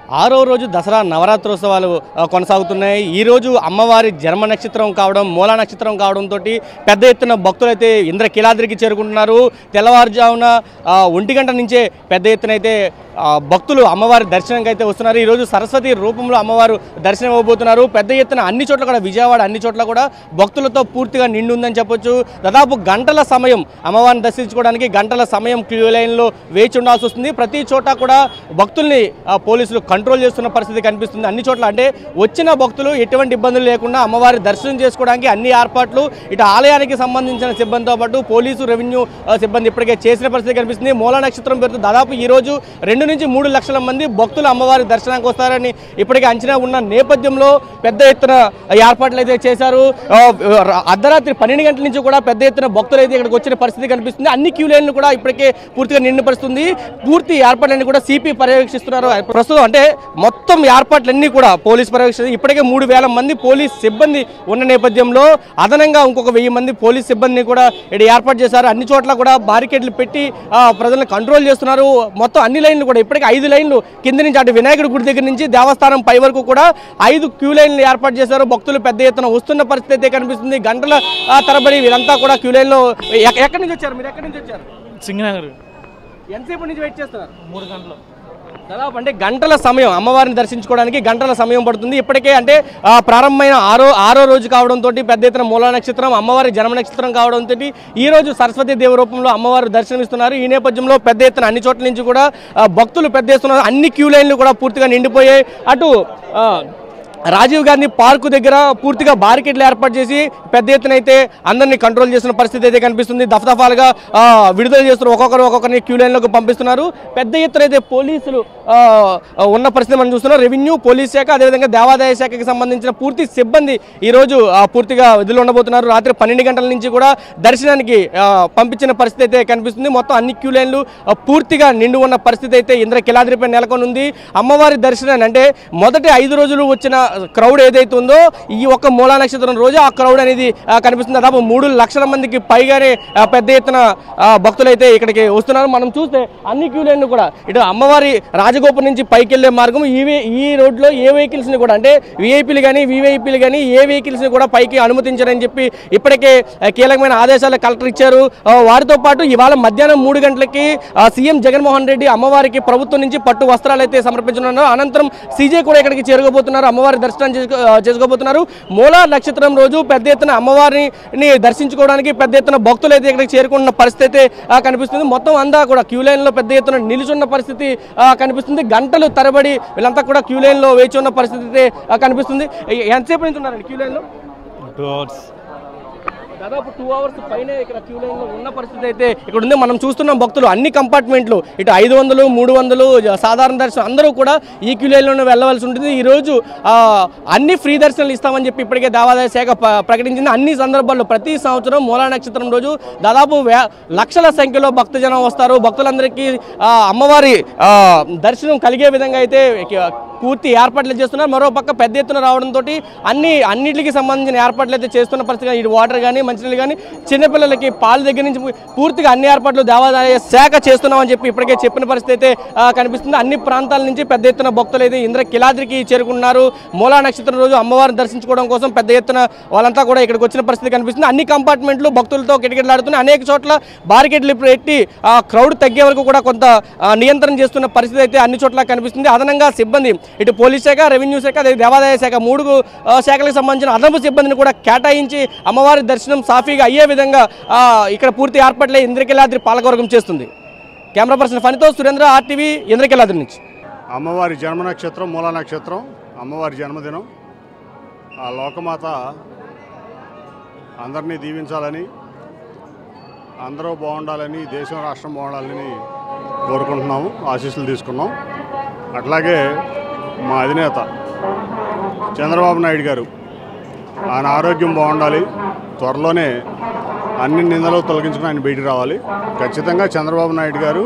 ఆరో రోజు దసరా నవరాత్రోత్సవాలు ఆ, కొనసాగుతున్నాయి ఈ రోజు అమ్మవారి జన్మ నక్షత్రం కావడం మూలా నక్షత్రం కావడంతో పెద్ద ఎత్తున భక్తులు అయితే ఇంద్రకీలాద్రికి చేరుకుంటున్నారు తెల్లవారుజామున ఆ, ఒంటి గంట నుంచే పెద్ద ఎత్తున అయితే ఆ, భక్తులు అమ్మవారి దర్శనంకి అయితే వస్తున్నారు ఈరోజు సరస్వతి రూపంలో అమ్మవారు దర్శనం ఇవ్వబోతున్నారు పెద్ద ఎత్తున అన్ని చోట్ల కూడా విజయవాడ అన్ని చోట్ల కూడా భక్తులతో పూర్తిగా నిండి ఉందని చెప్పొచ్చు దాదాపు గంటల సమయం అమ్మవారిని దర్శించుకోవడానికి గంటల సమయం క్యూ లైన్లో వేచి ఉండాల్సి వస్తుంది ప్రతి చోట కూడా భక్తుల్ని ఆ, పోలీసులు కంట్రోల్ చేస్తున్న పరిస్థితి కనిపిస్తుంది అన్ని చోట్ల అంటే వచ్చిన భక్తులు ఎటువంటి ఇబ్బందులు లేకుండా అమ్మవారి దర్శనం చేసుకోవడానికి అన్ని ఏర్పాట్లు ఇటు ఆలయానికి సంబంధించిన సిబ్బందితో పాటు పోలీసు రెవెన్యూ ఆ, సిబ్బంది ఇప్పటికే చేసిన పరిస్థితి కనిపిస్తుంది మూల నక్షత్రం పేరుతో దాదాపు ఈ రోజు రెండు నుంచి మూడు లక్షల మంది భక్తులు అమ్మవారి దర్శనానికి వస్తారని ఇప్పటికే అంచనా ఉన్న నేపథ్యంలో పెద్ద ఎత్తున ఏర్పాట్లు అయితే చేశారు ఆ, అర్ధరాత్రి పన్నెండు గంటల నుంచి కూడా పెద్ద ఎత్తున భక్తులు అయితే ఇక్కడికి వచ్చిన పరిస్థితి కనిపిస్తుంది అన్ని క్యూ లైన్లు కూడా ఇప్పటికే పూర్తిగా నిండుపరుస్తుంది పూర్తి ఏర్పాట్లన్నీ కూడా సిపి పర్యవేక్షిస్తున్నారు ప్రస్తుతం అంటే మొత్తం ఏర్పాట్లన్నీ కూడా పోలీస్ పర్యవేక్షిస్తారు ఇప్పటికే మూడు వేల మంది పోలీస్ సిబ్బంది ఉన్న నేపథ్యంలో అదనంగా ఇంకొక వెయ్యి మంది పోలీస్ సిబ్బందిని కూడా ఇక్కడ ఏర్పాటు చేశారు అన్ని చోట్ల కూడా బారికేడ్లు పెట్టి ఆ, ప్రజలను కంట్రోల్ చేస్తున్నారు మొత్తం అన్ని లైన్లు కూడా ఇప్పటికే ఐదు లైన్లు కింద నుంచి అటు వినాయకుడి గుడి దగ్గర నుంచి దేవస్థానం పై వరకు కూడా ఐదు క్యూ లైన్లు ఏర్పాటు చేశారు భక్తులు పెద్ద ఎత్తున వస్తున్న పరిస్థితి అయితే కనిపిస్తుంది గంటల ఆ, తరబడి వీరంతా కూడా క్యూ లైన్లో ఎక్క- ఎక్కడి నుంచి వచ్చారు మీరు ఎక్కడి నుంచి వచ్చారు సింగనగర్ ఎంతసేపు నుంచి వెయిట్ చేస్తున్నారు మూడు గంటలు దాదాపు అంటే గంటల సమయం అమ్మవారిని దర్శించుకోవడానికి గంటల సమయం పడుతుంది ఇప్పటికే అంటే ఆ, ప్రారంభమైన ఆరో ఆరో రోజు కావడంతో పెద్ద ఎత్తున మూల నక్షత్రం అమ్మవారి జన్మ నక్షత్రం కావడంతో ఈ రోజు సరస్వతి దేవి రూపంలో అమ్మవారు దర్శనమిస్తున్నారు ఈ నేపథ్యంలో పెద్ద ఎత్తున అన్ని చోట్ల నుంచి కూడా ఆ, భక్తులు పెద్ద ఎత్తున అన్ని క్యూ లైన్లు కూడా పూర్తిగా నిండిపోయాయి అటు ఆ, రాజీవ్ గాంధీ పార్కు దగ్గర పూర్తిగా బారికేడ్లు ఏర్పాటు చేసి పెద్ద ఎత్తున అయితే అందరినీ కంట్రోల్ చేస్తున్న పరిస్థితి అయితే కనిపిస్తుంది దఫదఫాలుగా ఆ, విడుదల చేస్తున్నారు ఒక్కొక్కరు ఒక్కొక్కరిని క్యూ లైన్లోకి పంపిస్తున్నారు పెద్ద ఎత్తున అయితే పోలీసులు ఆ, ఉన్న పరిస్థితి మనం చూస్తున్నాం రెవెన్యూ పోలీస్ శాఖ అదేవిధంగా దేవాదాయ శాఖకి సంబంధించిన పూర్తి సిబ్బంది ఈరోజు ఆ, పూర్తిగా విధులు ఉండబోతున్నారు రాత్రి పన్నెండు గంటల నుంచి కూడా దర్శనానికి ఆ, పంపించిన పరిస్థితి అయితే కనిపిస్తుంది మొత్తం అన్ని క్యూ లైన్లు ఆ, పూర్తిగా నిండు ఉన్న పరిస్థితి అయితే ఇంద్ర కిలాద్రిపై నెలకొని ఉంది అమ్మవారి దర్శనాన్ని అంటే మొదటి ఐదు రోజులు వచ్చిన క్రౌడ్ ఏదైతే ఉందో ఈ ఒక్క మూలా నక్షత్రం రోజు ఆ క్రౌడ్ అనేది ఆ, కనిపిస్తుంది దాదాపు మూడు లక్షల మందికి పైగానే ఆ, పెద్ద ఎత్తున ఆ, భక్తులు అయితే ఇక్కడికి వస్తున్నారు మనం చూస్తే అన్ని క్యూ లైన్లు కూడా ఇటు అమ్మవారి రాజగోపురం నుంచి పైకి వెళ్ళే మార్గం ఈ వే- ఈ రోడ్లో ఏ వెహికల్స్ ని కూడా అంటే విఐపీలు కానీ వివైపీలు కానీ ఏ వెహికల్స్ ని కూడా పైకి అనుమతించారని చెప్పి ఇప్పటికే ఆ, కీలకమైన ఆదేశాలు కలెక్టర్ ఇచ్చారు ఆ, వారితో పాటు ఇవాళ మధ్యాహ్నం మూడు గంటలకి ఆ, సీఎం జగన్మోహన్ రెడ్డి అమ్మవారికి ప్రభుత్వం నుంచి పట్టు వస్త్రాలు అయితే సమర్పించనున్నారు అనంతరం సీజే కూడా ఇక్కడికి చేరుకోబోతున్నారు అమ్మవారి దర్శనం చేసుకో ఆ, చేసుకోబోతున్నారు మూలా నక్షత్రం రోజు పెద్ద ఎత్తున అమ్మవారిని దర్శించుకోవడానికి పెద్ద ఎత్తున భక్తులు అయితే ఇక్కడికి చేరుకున్న పరిస్థితి అయితే ఆ, కనిపిస్తుంది మొత్తం అంతా కూడా క్యూ లైన్లో పెద్ద ఎత్తున నిలుచున్న పరిస్థితి ఆ, కనిపిస్తుంది గంటలు తరబడి వీళ్ళంతా కూడా క్యూ లైన్లో వేచి ఉన్న పరిస్థితి అయితే ఆ, కనిపిస్తుంది ఎ- ఎంతసేపు నుంచి ఉన్నారండి క్యూ లైన్లో టూ అవర్స్ దాదాపు టూ అవర్స్ పైన ఇక్కడ క్యూ లైన్ లో ఉన్న పరిస్థితి అయితే ఇక్కడ ఉంది మనం చూస్తున్నాం భక్తులు అన్ని కంపార్ట్మెంట్లు ఇటు ఐదు వందలు మూడు వందలు జ- సాధారణ దర్శనం అందరూ కూడా ఈ క్యూ లైన్లోనే వెళ్ళవలసి ఉంటుంది ఈ రోజు ఆ, అన్ని ఫ్రీ దర్శనాలు ఇస్తామని చెప్పి ఇప్పటికే దేవాదాయ శాఖ ప- ప్రకటించింది అన్ని సందర్భాల్లో ప్రతి సంవత్సరం మూలా నక్షత్రం రోజు దాదాపు వే లక్షల సంఖ్యలో భక్తజనం వస్తారు భక్తులందరికీ ఆ, అమ్మవారి ఆ, దర్శనం కలిగే విధంగా అయితే క- పూర్తి ఏర్పాట్లు చేస్తున్నారు మరో పక్క పెద్ద ఎత్తున రావడంతో అన్ని అన్నిటికి సంబంధించిన ఏర్పాట్లు అయితే చేస్తున్న పరిస్థితి ఇటు వాటర్ కానీ మంచినీళ్ళు కానీ చిన్నపిల్లలకి పాల దగ్గర నుంచి పూర్తిగా అన్ని ఏర్పాట్లు దేవాదాయ శాఖ చేస్తున్నామని చెప్పి ఇప్పటికే చెప్పిన పరిస్థితి అయితే ఆ, కనిపిస్తుంది అన్ని ప్రాంతాల నుంచి పెద్ద ఎత్తున భక్తులు అయితే ఇంద్ర కిలాద్రికి చేరుకున్నారు మూలా నక్షత్రం రోజు అమ్మవారిని దర్శించుకోవడం కోసం పెద్ద ఎత్తున వాళ్ళంతా కూడా ఇక్కడికి వచ్చిన పరిస్థితి కనిపిస్తుంది అన్ని కంపార్ట్మెంట్లు భక్తులతో కిటకిటలాడుతున్నాయి అనేక చోట్ల బారికేడ్లు పెట్టి ఆ క్రౌడ్ తగ్గే వరకు కూడా కొంత ఆ, నియంత్రణ చేస్తున్న పరిస్థితి అయితే అన్ని చోట్ల కనిపిస్తుంది అదనంగా సిబ్బంది ఇటు పోలీస్ శాఖ రెవెన్యూ శాఖ అదే దేవాదాయ శాఖ మూడు ఆ, శాఖలకు సంబంధించిన అదనపు సిబ్బందిని కూడా కేటాయించి అమ్మవారి దర్శనం సాఫీగా అయ్యే విధంగా ఆ, ఇక్కడ పూర్తి ఏర్పాట్లే ఇంద్రకిలాద్రి పాలకవర్గం చేస్తుంది కెమెరా పర్సన్ ఫణితో సురేంద్ర ఆర్టీవీ ఇంద్రకిలాద్రి నుంచి అమ్మవారి జన్మ నక్షత్రం మూల నక్షత్రం అమ్మవారి జన్మదినం ఆ లోకమాత అందరినీ దీవించాలని అందరూ బాగుండాలని దేశం రాష్ట్రం బాగుండాలని కోరుకుంటున్నాము ఆశీస్సులు తీసుకున్నాం అట్లాగే మా అధినేత చంద్రబాబు నాయుడు గారు ఆయన ఆరోగ్యం బాగుండాలి త్వరలోనే అన్ని నిందలు తొలగించుకుని ఆయన బయటికి రావాలి ఖచ్చితంగా చంద్రబాబు నాయుడు గారు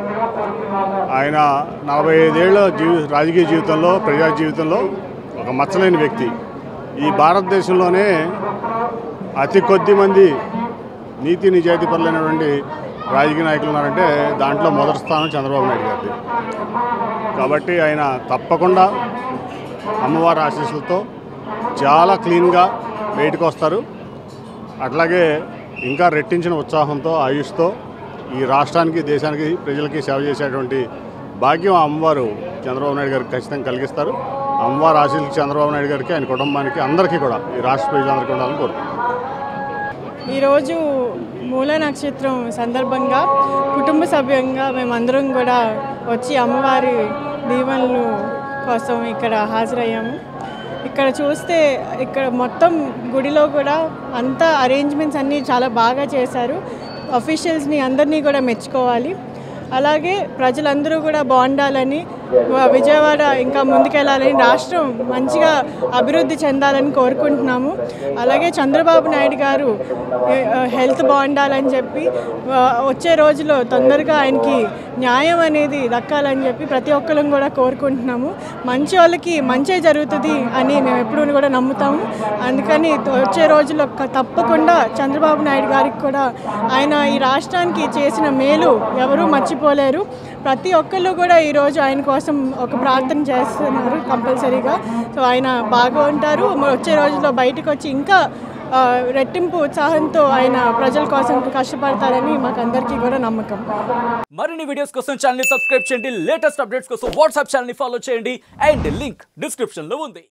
ఆయన నలభై ఐదేళ్ల జీవి రాజకీయ జీవితంలో ప్రజా జీవితంలో ఒక మచ్చలేని వ్యక్తి ఈ భారతదేశంలోనే అతి కొద్ది మంది నీతి నిజాయితీ పరులైనటువంటి రాజకీయ నాయకులు ఉన్నారంటే దాంట్లో మొదటి స్థానం చంద్రబాబు నాయుడు గారిది కాబట్టి ఆయన తప్పకుండా అమ్మవారి ఆశీస్సులతో చాలా క్లీన్గా బయటకు వస్తారు అట్లాగే ఇంకా రెట్టించిన ఉత్సాహంతో ఆయుష్తో ఈ రాష్ట్రానికి దేశానికి ప్రజలకి సేవ చేసేటువంటి భాగ్యం ఆ అమ్మవారు చంద్రబాబు నాయుడు గారికి ఖచ్చితంగా కలిగిస్తారు అమ్మవారి ఆశీస్సులు చంద్రబాబు నాయుడు గారికి ఆయన కుటుంబానికి అందరికీ కూడా ఈ రాష్ట్ర ప్రజలందరికీ ఉండాలని కోరుకుంటున్నాను ఈరోజు మూల నక్షత్రం సందర్భంగా కుటుంబ సభ్యంగా మేమందరం కూడా వచ్చి అమ్మవారి దీవెనలు కోసం ఇక్కడ హాజరయ్యాము ఇక్కడ చూస్తే ఇక్కడ మొత్తం గుడిలో కూడా అంతా అరేంజ్మెంట్స్ అన్నీ చాలా బాగా చేశారు అఫీషియల్స్ని అందరినీ కూడా మెచ్చుకోవాలి అలాగే ప్రజలందరూ కూడా బాగుండాలని వ- విజయవాడ ఇంకా ముందుకెళ్ళాలని రాష్ట్రం మంచిగా అభివృద్ధి చెందాలని కోరుకుంటున్నాము అలాగే చంద్రబాబు నాయుడు గారు ఏ, ఆ, హెల్త్ బాగుండాలని చెప్పి ఆ, వచ్చే రోజులో తొందరగా ఆయనకి న్యాయం అనేది దక్కాలని చెప్పి ప్రతి ఒక్కరం కూడా కోరుకుంటున్నాము మంచి వాళ్ళకి మంచే జరుగుతుంది అని మేము ఎప్పుడూ కూడా నమ్ముతాము అందుకని త- వచ్చే రోజుల్లో క- తప్పకుండా చంద్రబాబు నాయుడు గారికి కూడా ఆయన ఈ రాష్ట్రానికి చేసిన మేలు ఎవరూ మర్చిపోలేరు ప్రతి ఒక్కళ్ళు కూడా ఈరోజు ఆయన కోసం ఒక ప్రార్థన చేస్తున్నారు కంపల్సరీగా సో ఆయన బాగా ఉంటారు మరి వచ్చే రోజుల్లో బయటకు వచ్చి ఇంకా ఆ, రెట్టింపు ఉత్సాహంతో ఆయన ప్రజల కోసం కష్టపడతారని మాకు అందరికీ కూడా నమ్మకం మరిన్ని వీడియోస్ కోసం ఛానల్ సబ్స్క్రైబ్ చేయండి లేటెస్ట్ అప్డేట్స్ కోసం వాట్సాప్ ఛానల్ ఫాలో చేయండి అండ్ లింక్ డిస్క్రిప్షన్ లో ఉంది